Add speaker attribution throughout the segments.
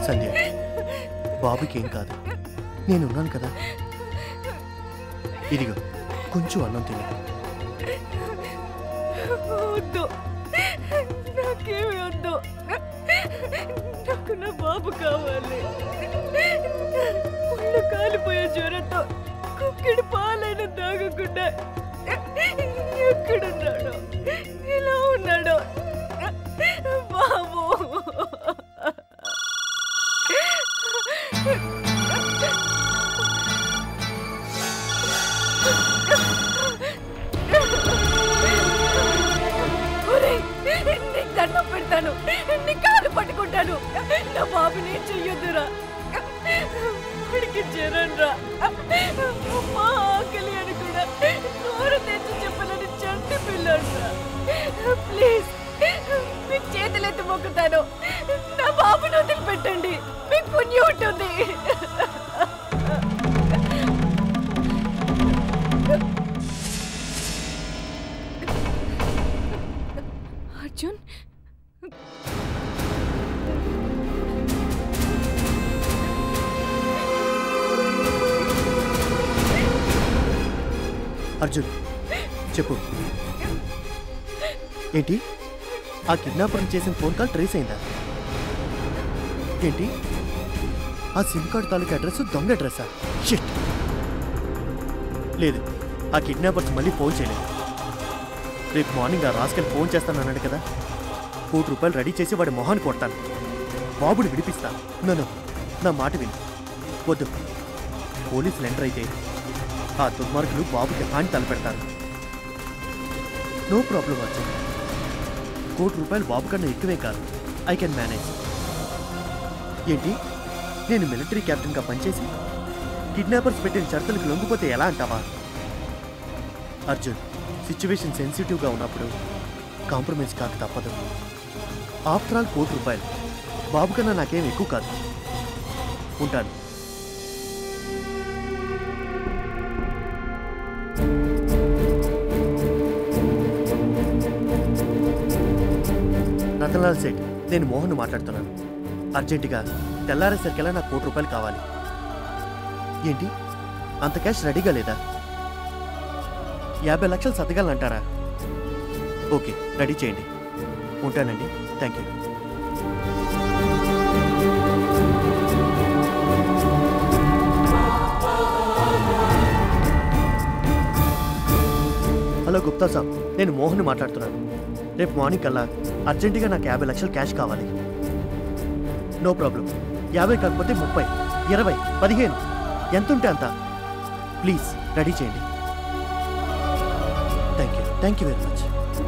Speaker 1: సంధ్య బాబుకి ఏం కాదు నేను ఉన్నాను కదా ఇదిగో కొంచెం అన్నం తిను
Speaker 2: వద్దు నాకేమి వద్దు నాకు నా బాబు కావాలి ఒళ్ళు కాలిపోయే జ్వరంతో కుక్కిడి పాలైన తాగకుండా ఎక్కడున్నాడో ఎలా ఉన్నాడో బాబు ఒరేయ్, నీకు దండం పెడతాను నీ కాలు పట్టుకుంటాను నా బాబుని ఏం చెయ్యొద్దురా వాడికి జ్వరం రా అమ్మా ఆకలి అని కూడా నోరు తెచ్చి చెప్పనని చంటి పిల్లడురా ప్లీజ్ మీకు చేతులెత్తి మొక్కుతాను నా బాబుని వదిలిపెట్టండి మీకు పుణ్యం ఉంటుంది అర్జున్
Speaker 1: అర్జున్ చెప్పు ఏంటి ఆ కిడ్నాపర్ చేసిన ఫోన్ కాల్ ట్రేస్ అయిందా ఏంటి ఆ సిమ్ కార్డ్ తాలూకు అడ్రస్ దొంగ అడ్రస్సా షిట్ లేదు ఆ కిడ్నాపర్స్ మళ్ళీ ఫోన్ చేయలేదు రేపు మార్నింగ్ ఆ రాస్కెల్ ఫోన్ చేస్తానన్నాడు కదా కోటి రూపాయలు రెడీ చేసి వాడి మొహాన్ని కొడతాను బాబుని విడిపిస్తాను నన్ను నా మాట విను వద్దు పోలీసులు ఎంటర్ అయితే ఆ దుర్మార్గులు బాబుకి హాని తలపెడతారు నో ప్రాబ్లం అర్జున్ కోటి రూపాయలు బాబు కన్నా ఎక్కువే కాదు ఐ కెన్ మేనేజ్ ఏంటి నేను మిలిటరీ కెప్టెన్గా పనిచేసి కిడ్నాపర్స్ పెట్టిన షరతులకు లొంగిపోతే ఎలా అంటావా అర్జున్ సిచ్యువేషన్ సెన్సిటివ్గా ఉన్నప్పుడు కాంప్రమైజ్ కాక తప్పదు ఆఫ్టర్ ఆల్ కోటి రూపాయలు బాబు కన్నా నాకేం ఎక్కువ కాదు ఉంటాను రతన్లాల్ సేట్ నేను మోహన్ మాట్లాడుతున్నాను అర్జెంటుగా తెల్లారేసరికెలా నాకు కోటి రూపాయలు కావాలి ఏంటి అంత క్యాష్ రెడీగా లేదా యాభై లక్షలు సర్దగలనంటారా ఓకే రెడీ చేయండి ఉంటానండి thank you hello Gupta sahab నేను మోహన్ మాట్లాడుతున్నాను రేపు మార్నింగ్ కల్లా అర్జెంటుగా నాకు యాభై లక్షలు క్యాష్ కావాలి నో ప్రాబ్లం యాభై కాకపోతే ముప్పై ఇరవై పదిహేను ఎంత ఉంటే అంత ప్లీజ్ రెడీ చేయండి thank you thank you very much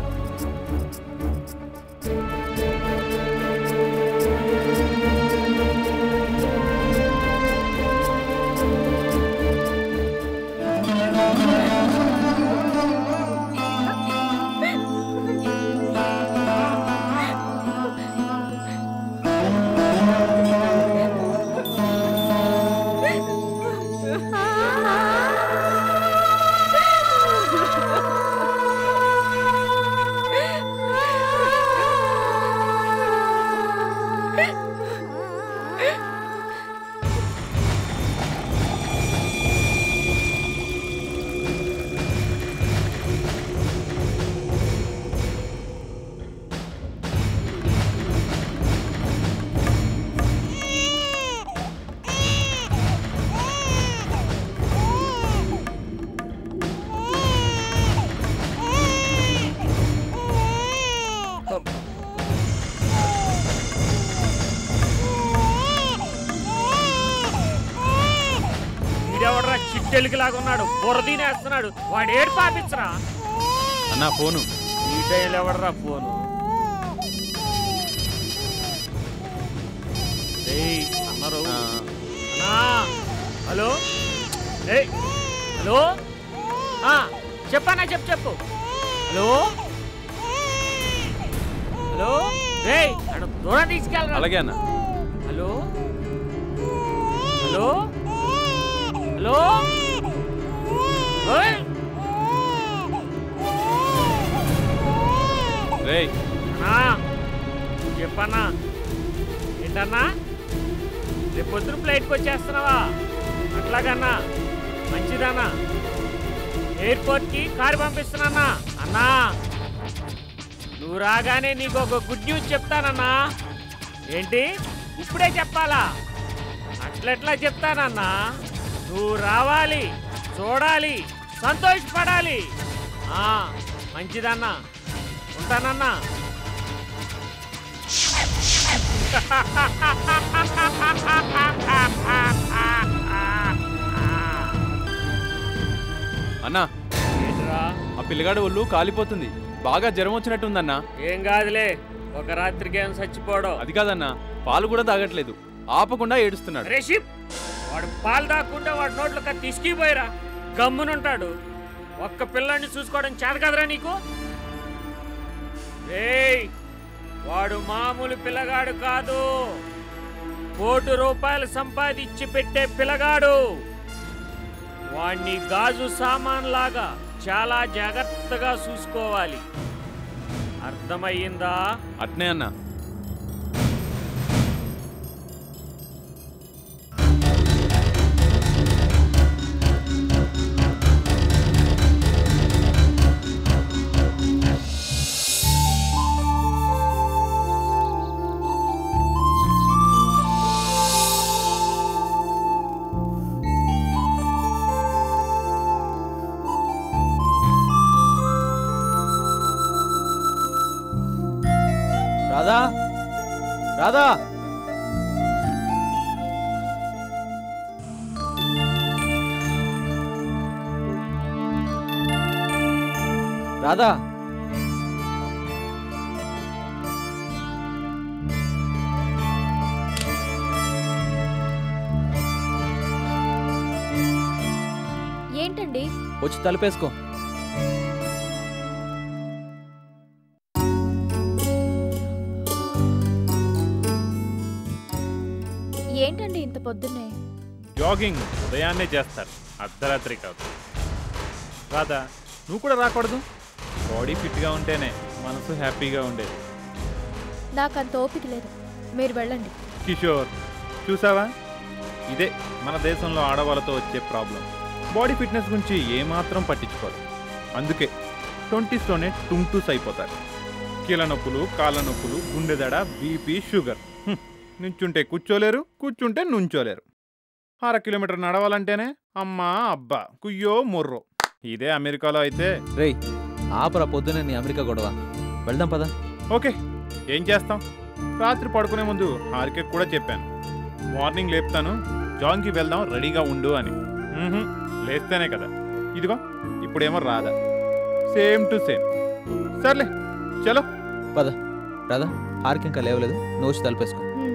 Speaker 3: వీడెవడరా చిట్టెలికి లాగా ఉన్నాడు బురదీనేస్తున్నాడు వాడు ఏడు పాపించరా
Speaker 4: అన్నా ఫోను
Speaker 3: ఈ టైంలో ఎవడరా ఫోను ఏయ్ అన్నారు
Speaker 4: ఆ,
Speaker 3: అన్నా హలో ఏయ్ హలో ఆ, చెప్పన్నా చెప్పు చెప్పు హలో హలో రేయ్ అక్కడ దూరం తీసుకెళ్ళరా
Speaker 4: అలాగే అన్న
Speaker 3: హలో హలో హలో ఓయ్
Speaker 4: రేయ్
Speaker 3: అన్నా చెప్పన్నా ఏంటన్నా రేపు పొద్దున ఫ్లైట్కి వచ్చేస్తున్నావా అట్లాగన్నా మంచిదన్నా ఎయిర్పోర్ట్కి కారు పంపిస్తున్నానా అన్నా నువ్వు రాగానే నీకు ఒక గుడ్ న్యూస్ చెప్తానన్నా ఏంటి ఇప్పుడే చెప్పాలా అట్లెట్లా చెప్తానన్నా నువ్వు రావాలి చూడాలి సంతోషపడాలి ఆ, మంచిదన్నా ఉంటానన్నా
Speaker 4: అన్నా
Speaker 3: ఏంట్రా
Speaker 4: ఆ పిల్లగాడు ఒళ్ళు కాలిపోతుంది బాగా జ్వరం వచ్చినట్టుందన్నా
Speaker 3: ఏం కాదులే ఒక రాత్రికి ఏం చచ్చిపోవడం
Speaker 4: అది కాదన్నా పాలు కూడా తాగట్లేదు ఆపకుండా ఏడుస్తున్నాడు
Speaker 3: రేషిప్ వాడు పాలు దాక్కుంటే వాడి నోట్లో తీసుకుపోయిరా గమ్మునుంటాడు ఒక్క పిల్లాన్ని చూసుకోవడం చేత కదరా నీకు ఏయ్ వాడు మామూలు పిల్లగాడు కాదు కోటి రూపాయలు సంపాదించి పెట్టే పిల్లగాడు వాణ్ణి గాజు సామాన్ లాగా చాలా జాగ్రత్తగా చూసుకోవాలి అర్థమయ్యిందా
Speaker 4: అట్నే అన్నా
Speaker 5: రాధా రాధా రాధా
Speaker 2: ఏంటండి
Speaker 5: వచ్చి తలుపేసుకో
Speaker 2: ఏంటండి ఇంత పొద్దున్నే
Speaker 6: జాగింగ్ ఉదయాన్నే చేస్తారు అర్ధరాత్రి కాదు రాదా నువ్వు కూడా రాకూడదు బాడీ ఫిట్గా ఉంటేనే మనసు హ్యాపీగా ఉండేది
Speaker 2: నాకు అంత ఓపిక లేదు మీరు వెళ్ళండి
Speaker 6: కిషోర్ చూసావా ఇదే మన దేశంలో ఆడవాళ్ళతో వచ్చే ప్రాబ్లం బాడీ ఫిట్నెస్ గురించి ఏమాత్రం పట్టించుకోరు అందుకే ట్వంటీస్లోనే టుంటూస్ అయిపోతారు కీళ్ళ నొప్పులు కాళ్ళ నొప్పులు గుండెదడ బీపీ షుగర్ హ్మ్. నుంచుంటే కూర్చోలేరు కూర్చుంటే నుంచోలేరు అర కిలోమీటర్ నడవాలంటేనే అమ్మా అబ్బా కుయ్యో మొర్రో ఇదే అమెరికాలో అయితే
Speaker 5: రేయ్ ఆపరా పొద్దునే నీ అమెరికా గొడవ వెళ్దాం పదా
Speaker 6: ఓకే ఏం చేస్తాం రాత్రి పడుకునే ముందు హారికే కూడా చెప్పాను మార్నింగ్ లేపుతాను జాన్కి వెళ్దాం రెడీగా ఉండు అని మ్మ్హ్మ్, లేస్తేనే కదా ఇదిగో ఇప్పుడేమో రాదా సేమ్ టు సేమ్ సర్లే చలో
Speaker 5: పద రాధా హార్కి ఇంకా లేవలేదు నువ్వు వచ్చి తలుపేసుకో
Speaker 2: హ్మ్.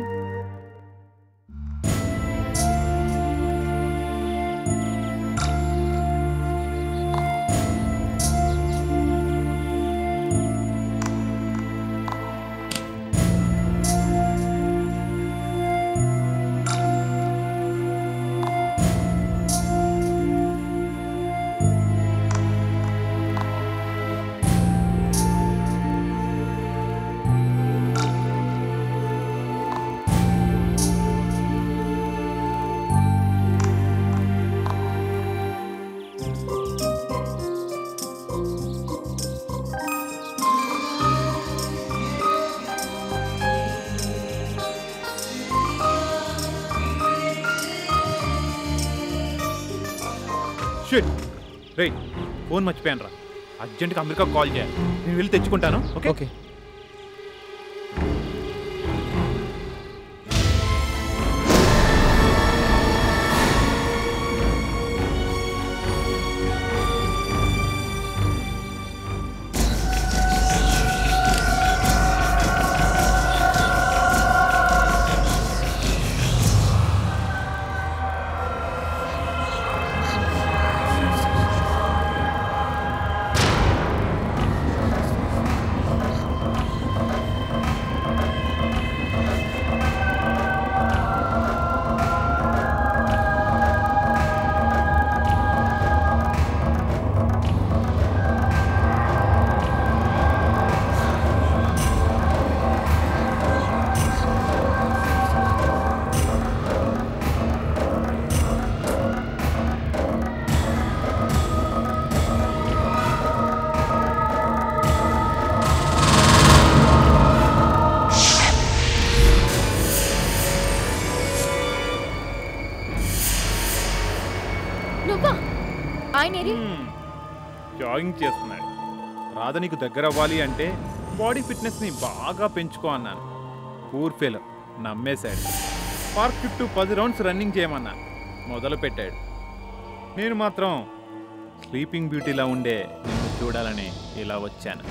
Speaker 6: షిట్ రే ఫోన్ మర్చిపోయాను రా అర్జెంట్గా అమెరికా కాల్ చేయాలి నేను వెళ్ళి తెచ్చుకుంటాను ఓకే
Speaker 5: ఓకే
Speaker 2: నువ్వా ఆయన ఏరి
Speaker 6: హ్మ్, జాగింగ్ చేస్తున్నాడు రాధ నీకు దగ్గర అవ్వాలి అంటే బాడీ ఫిట్నెస్ని బాగా పెంచుకో అన్నాను పూర్ ఫెయిలర్ నమ్మేశాడు పార్క్ చుట్టూ పది రౌండ్స్ రన్నింగ్ చేయమన్నాను మొదలు పెట్టాడు నేను మాత్రం స్లీపింగ్ బ్యూటీలా ఉండే నిన్ను చూడాలని ఇలా వచ్చాను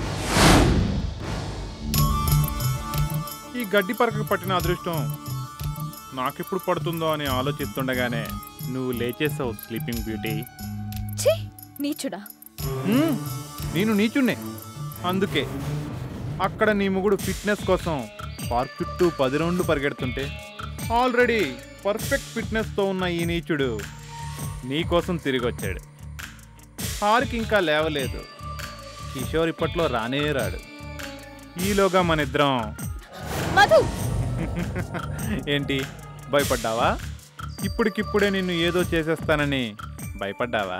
Speaker 6: ఈ గడ్డి పరకకు పట్టిన అదృష్టం నాకెప్పుడు పడుతుందో అని ఆలోచిస్తుండగానే నువ్వు లేచేసావు స్లీపింగ్ బ్యూటీ
Speaker 2: ఛీ నీచుడా
Speaker 6: మ్మ్. నేను నీచున్నే అందుకే అక్కడ నీ ముగుడు ఫిట్నెస్ కోసం పార్క్ చుట్టూ పది రౌండ్లు పరిగెడుతుంటే ఆల్రెడీ పర్ఫెక్ట్ ఫిట్నెస్తో ఉన్న ఈ నీచుడు నీ కోసం తిరిగి వచ్చాడు హార్కి ఇంకా లేవలేదు కిషోర్ ఇప్పట్లో రానే రాడు ఈలోగా మన ఇద్దరం
Speaker 2: మధు
Speaker 6: ఏంటి భయపడ్డావా ఇప్పటికిప్పుడే నిన్ను ఏదో చేసేస్తానని భయపడ్డావా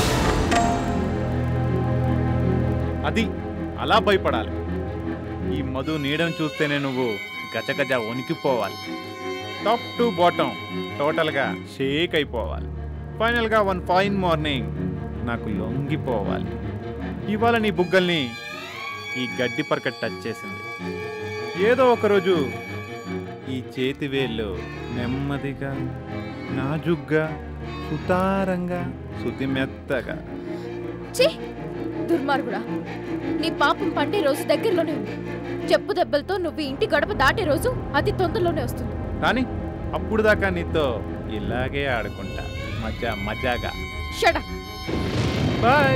Speaker 6: అది అలా భయపడాలి ఈ మధు నీడను చూస్తేనే నువ్వు గజగజ వణికిపోవాలి టాప్ టు బాటం టోటల్గా షేక్ అయిపోవాలి ఫైనల్గా వన్ ఫైన్ మార్నింగ్ నాకు లొంగిపోవాలి ఇవాళ నీ బుగ్గల్ని ఈ గడ్డి పరక టచ్ చేసింది ఏదో ఒకరోజు ఈ చేతి వేళ్ళు నెమ్మదిగా నాజుగ్గా సుతారంగా శుతి మెత్తగా
Speaker 2: ఛీ దుర్మార్గుడా నీ పాపం పండే రోజు దగ్గరలోనే ఉంది చెప్పు దెబ్బలతో నువ్వు ఈ ఇంటి గడప దాటే రోజు అతి తొందరలోనే వస్తుంది
Speaker 6: కానీ అప్పుడు దాకా నీతో ఇలాగే ఆడుకుంటా మజా మజాగా
Speaker 2: షడ
Speaker 6: బాయ్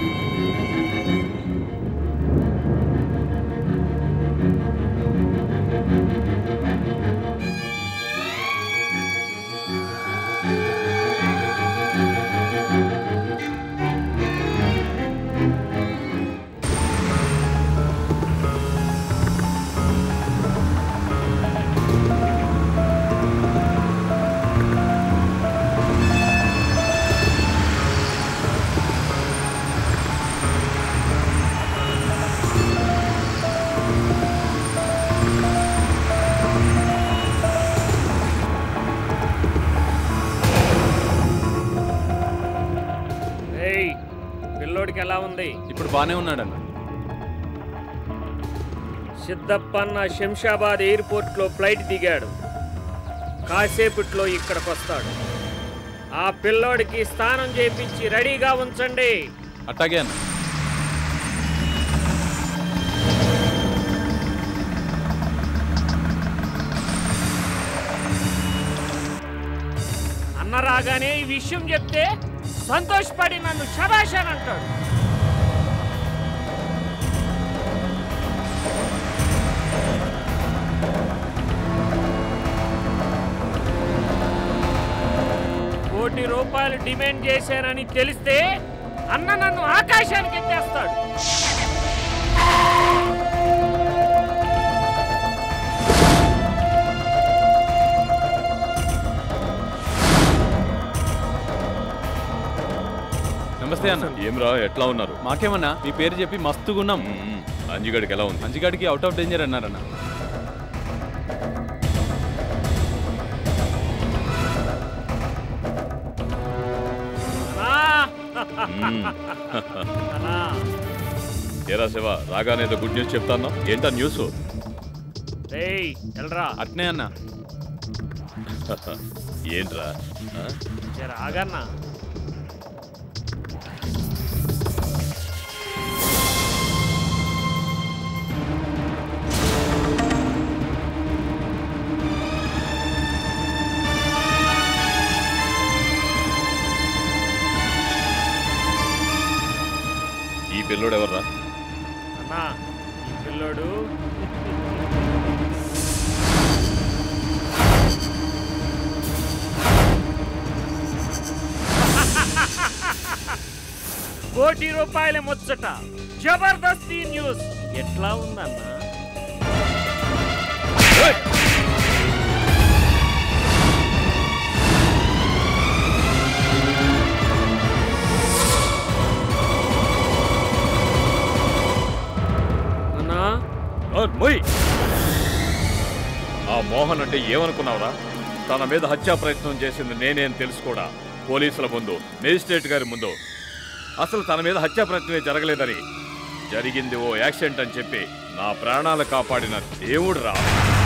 Speaker 3: ఏయ్ పిల్లోడికి ఎలా ఉంది
Speaker 4: ఇప్పుడు బానే ఉన్నాడన్న
Speaker 3: సిద్ధప్పన్న శంషాబాద్ ఎయిర్పోర్ట్లో ఫ్లైట్ దిగాడు కాసేపట్లో ఇక్కడికి వస్తాడు ఆ పిల్లోడికి స్నానం చేపించి రెడీగా ఉంచండి
Speaker 4: అట్టాగే అన్న
Speaker 3: అన్న రాగానే ఈ విషయం చెప్తే సంతోషపడి నన్ను శబాష్ అని అంటాడు కోటి రూపాయలు డిమాండ్ చేశానని తెలిస్తే అన్న నన్ను ఆకాశానికి ఎత్తేస్తాడు
Speaker 4: నమస్తే అన్న
Speaker 7: ఏమ్రా ఎట్లా ఉన్నారు
Speaker 4: మాకేమన్నా మీ పేరు చెప్పి మస్తుగున్నాం
Speaker 7: మ్మ్. అంజిగడికి ఎలా ఉంది
Speaker 4: మంచిగాడికి అవుట్ ఆఫ్ డేంజర్ అన్నారన్న
Speaker 3: అన్నా!
Speaker 7: మ్మ్.
Speaker 3: అన్నా!
Speaker 7: ఏరా శివ రాగానే ఏదో గుడ్ న్యూస్ చెప్తాను ఏంటా న్యూస్
Speaker 3: రేయ్ ఎల్రా
Speaker 4: అట్నే అన్న
Speaker 7: ఏంట్రా ఆ?
Speaker 3: జర ఆగన్నా
Speaker 7: ఈ పిల్లోడు ఎవర్రా
Speaker 3: అన్నా ఈ పిల్లోడు కోటి రూపాయల ముచ్చట జబర్దస్తి న్యూస్ ఎట్లా ఉందన్నా అన్నా
Speaker 7: ఆ, మొయ్ ఆ మోహన్ అంటే ఏమనుకున్నావురా తన మీద హత్యా ప్రయత్నం చేసింది నేనేం తెలుసుకోడా పోలీసుల ముందు మేజిస్ట్రేట్ గారి ముందు అసలు తన మీద హత్యా ప్రయత్నమే జరగలేదని జరిగింది ఓ యాక్సిడెంట్ అని చెప్పి నా ప్రాణాలు కాపాడిన దేవుడు రా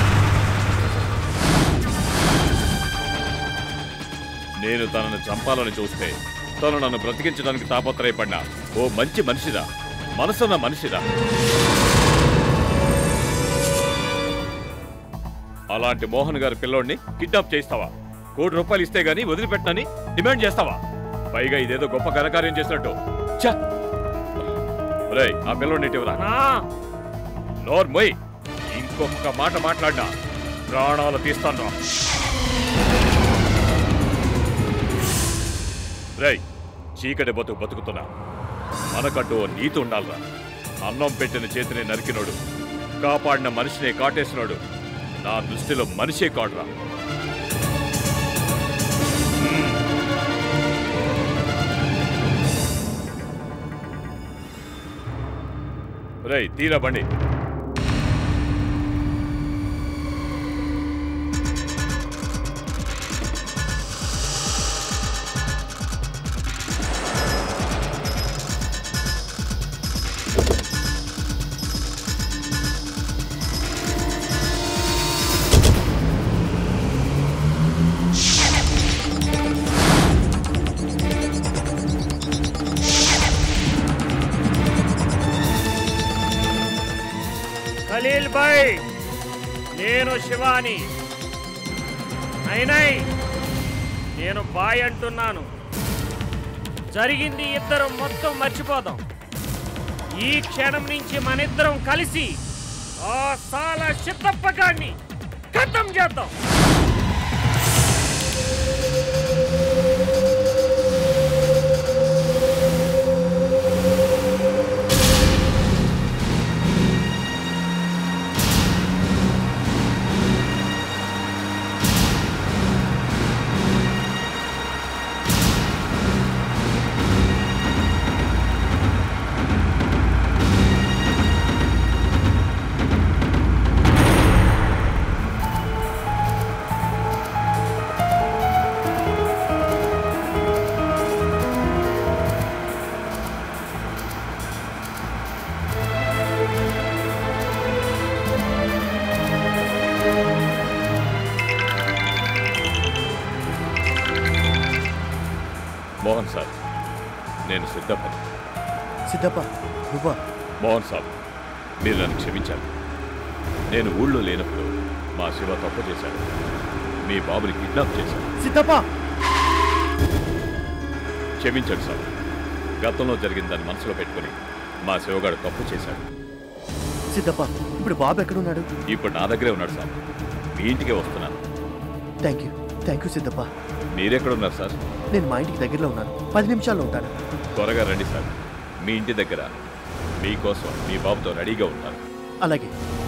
Speaker 7: నేను తనను చంపాలని చూస్తే తను నన్ను బ్రతికించడానికి తాపత్రయపడిన ఓ మంచి మనిషిదా మనసున్న మనిషిదా అలాంటి మోహన్ గారి పిల్లోడిని కిడ్నాప్ చేస్తావా కోటి రూపాయలు ఇస్తే గానీ వదిలిపెట్టనని డిమాండ్ చేస్తావా పైగా ఇదేదో గొప్ప ఘనకార్యం చేసినట్టు ఛ! ఒరేయ్ ఆ పిల్లోడిని ఇటీవరా
Speaker 3: నా
Speaker 7: నోర్మోయ్ ఇంకొక మాట మాట్లాడినా ప్రాణాలు తీస్తాను రా. రేయ్ చీకటి బతుకు బతుకుతున్నా మనకంటూ ఓ నీతి ఉండాలరా అన్నం పెట్టిన చేతిని నరికినోడు కాపాడిన మనిషిని కాటేసినోడు నా దృష్టిలో మనిషే కాడురా రేయ్ తీరా బండి
Speaker 3: ఖలీల్ భాయ్ నేను శివాని నైనై నేను బాయ్ అంటున్నాను జరిగింది ఇద్దరం మొత్తం మర్చిపోదాం ఈ క్షణం నుంచి మనిద్దరం కలిసి ఆ సాల చిత్తప్పగాన్ని ఖతం చేద్దాం
Speaker 7: మోహన్ సార్ నేను సిద్ధపడి
Speaker 1: సిద్ధప్ప నువ్వా
Speaker 7: మోహన్ సాబ్ మీరు నన్ను క్షమించాలి నేను ఊళ్ళో లేనప్పుడు మా శివ తప్పు చేశాడు మీ బాబుని కిడ్నాప్ చేశాడు
Speaker 1: సిద్ధప్ప
Speaker 7: క్షమించండి సార్ గతంలో జరిగిందని మనసులో పెట్టుకుని మా శివగాడు తప్పు చేశాడు
Speaker 1: సిద్ధప్ప ఇప్పుడు బాబు ఎక్కడున్నాడు
Speaker 7: ఇప్పుడు నా దగ్గరే ఉన్నాడు సార్ మీ ఇంటికే వస్తున్నాను
Speaker 1: thank you thank you Siddappa
Speaker 7: మీరెక్కడున్నారు సార్
Speaker 1: నేను మా ఇంటికి దగ్గరలో ఉన్నాను పది నిమిషాల్లో ఉంటాను
Speaker 7: త్వరగా రండి సార్ మీ ఇంటి దగ్గర మీకోసం మీ బాబుతో రెడీగా ఉంటాను
Speaker 1: అలాగే